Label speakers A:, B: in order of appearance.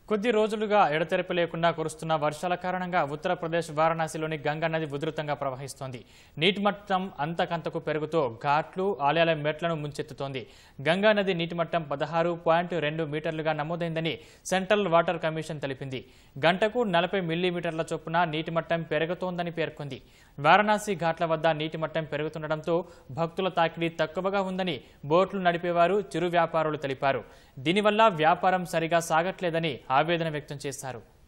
A: కొద్ది రోజులుగా ఎడతెరపి లేకుండా కురుస్తున్న వర్షాల కారణంగా ఉత్తరప్రదేశ్ వారణాసిలోని గంగా నది ఉధృతంగా ప్రవహిస్తోంది నీటి మట్టం అంతకంతకు పెరుగుతూ ఘాట్లు ఆలయాల మెట్లను ముంచెత్తుతోంది గంగా నది నీటి మట్టం పదహారు పాయింట్ రెండు మీటర్లుగా నమోదైందని సెంట్రల్ వాటర్ కమిషన్ తెలిపింది గంటకు నలభై మిల్లీమీటర్ల చొప్పున నీటి మట్టం పెరుగుతోందని పేర్కొంది వారణాసి ఘాట్ల వద్ద నీటి మట్టం పెరుగుతుండటంతో భక్తుల తాకిడి తక్కువగా ఉందని బోట్లు నడిపేవారు చిరు వ్యాపారులు తెలిపారు దీనివల్ల వ్యాపారం సరిగా సాగట్లేదని ఆవేదన వ్యక్తం చేశారు